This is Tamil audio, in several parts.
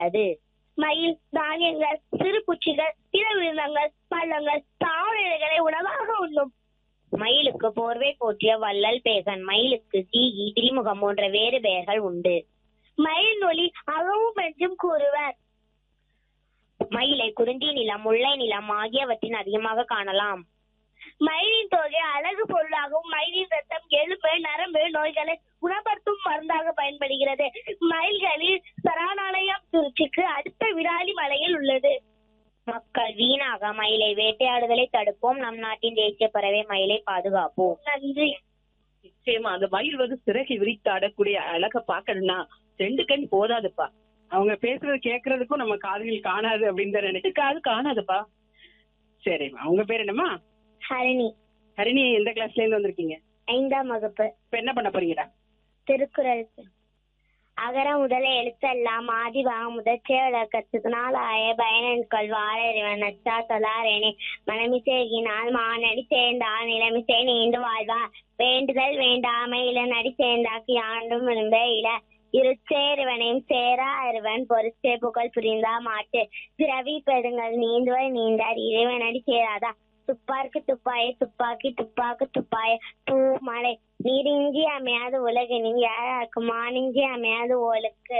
அது மயில் தானியங்கள் சிறு பூச்சிகள் பிற உயிரினங்கள் பள்ளங்கள் தாவரங்களை உணவாக உண்ணும் மயிலுக்கு போர்வை போற்றிய வள்ளல் பேகன் மயிலுக்கு சீகி திரிமுகம் போன்ற வேறு பெயர்கள் உண்டு மயில் ஒளி அகவும் என்றும் கூறுவர் மயிலை குறிஞ்சி நிலம் முல்லை நிலம் ஆகியவற்றின் அதிகமாக காணலாம் மயிலின் தொகை அழகு பொருளாகவும் மயிலின் ரத்தம் எலும்பு நரம்பு நோய்களை குணப்படுத்தும் மருந்தாக பயன்படுகிறது மயில்களில் சரணாலயம் திருச்சிக்கு அடுத்த விராலி மலையில் உள்ளது மக்கள் வீணாக மயிலை வேட்டையாடுதலை தடுப்போம் நம் நாட்டின் தேசிய பறவை மயிலை பாதுகாப்போம் நன்றி நிச்சயமா அந்த மயில் வந்து சிறகை விரித்து ஆடக்கூடிய அழக பாக்கணும்னா ரெண்டு கண் போதாதுப்பா அவங்க பேசுறது கேக்குறதுக்கும் நம்ம காதுகள் காணாது அப்படின்னு தான் நினைச்சு காது காணாதுப்பா சரிம்மா உங்க பேர் என்னம்மா ஹரணி ஹரிணி எந்த கிளாஸ்ல இருந்து வந்திருக்கீங்க ஐந்தாம் வகுப்பு இப்ப என்ன பண்ண போறீங்கடா திருக்குறள் அகர முதல எழுத்தெல்லாம் ஆதிபாகம் முதற்சே விளக்கத்தினால் ஆய பயனன்கள் வாழறிவன் நச்சா தொலாரேனே மனமிசேகினால் மானடி சேர்ந்தால் நிலைமிசை நீண்டு வாழ்வார் வேண்டுதல் வேண்டாமை இள நடி சேர்ந்தாக்கி ஆண்டும் விரும்பே இள இருச்சேருவனையும் சேரா அருவன் பொறுச்சே புகழ் புரிந்தா மாட்டு பிறவி பெருங்கள் நீந்துவர் நீந்தார் இறைவனடி சேராதா துப்பார்க்கு துப்பாய துப்பாக்கி துப்பாக்கு துப்பாய பூ மலை நீரிஞ்சி அமையாது உலகினின் யாராருக்கு மானிஞ்சி அமையாது ஓலுக்கு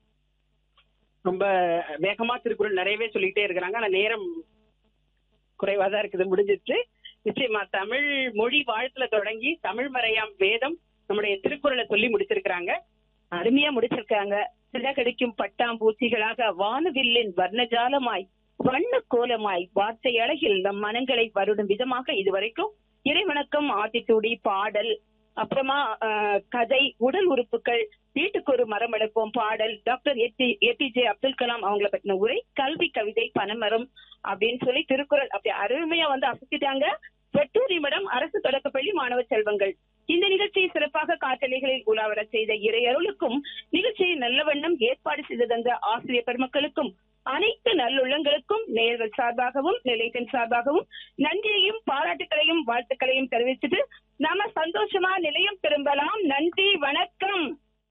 ரொம்ப வேகமா திருக்குறள் நிறையவே சொல்லிட்டே இருக்கிறாங்க ஆனா நேரம் குறைவா தான் இருக்குது முடிஞ்சிச்சு நிச்சயமா தமிழ் மொழி வாழ்த்துல தொடங்கி தமிழ் மறையாம் வேதம் நம்முடைய திருக்குறளை சொல்லி முடிச்சிருக்கிறாங்க அருமையா முடிச்சிருக்காங்க சிறகடிக்கும் பட்டாம்பூச்சிகளாக வானவில்லின் வர்ணஜாலமாய் வண்ண கோலமாய் வார்த்தை அழகில் நம் மனங்களை வருடும் விதமாக இதுவரைக்கும் இறைவணக்கம் ஆத்திச்சூடி பாடல் அப்புறமா ஆஹ், கதை உடல் உறுப்புகள் வீட்டுக்கு ஒரு மரம் வளர்ப்போம் பாடல் டாக்டர் ஏபிஜே அப்துல் கலாம் அவங்கள பத்தின உரை கல்வி கவிதை பனைமரம் அப்படின்னு சொல்லி திருக்குறள் அப்படி அருமையா வந்து அசத்திட்டாங்க வெட்டூரி மடம் அரசு தொடக்கப்பள்ளி மாணவ செல்வங்கள் இந்த நிகழ்ச்சியை சிறப்பாக காற்றலைகளில் உலாவர செய்த இறையருளுக்கும் நிகழ்ச்சியை நல்ல வண்ணம் ஏற்பாடு செய்து தந்த ஆசிரியர் பெருமக்களுக்கும் அனைத்து நல்லுள்ளங்களுக்கும் நேயர்கள் சார்பாகவும் நிலையத்தின் சார்பாகவும் நன்றியையும் பாராட்டுகளையும் வாழ்த்துக்களையும் தெரிவிச்சுட்டு நாம சந்தோஷமா நிலையம் திரும்பலாம் நன்றி வணக்கம்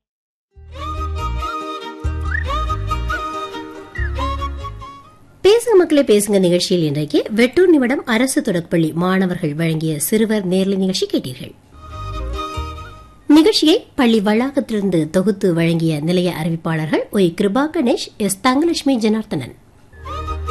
பேசுங்க மக்களே பேசுங்க நிகழ்ச்சியில் இன்றைக்கு வெட்டூர் நிமிடம் அரசு தொடக்கப்பள்ளி மாணவர்கள் வழங்கிய சிறுவர் நேரலை நிகழ்ச்சி கேட்டீர்கள் நிகழ்ச்சியை பள்ளி வளாகத்திலிருந்து தொகுத்து வழங்கிய நிலைய அறிவிப்பாளர்கள் ஒய் கிருபா கணேஷ் எஸ் தங்கலட்சுமி ஜனார்த்தனன்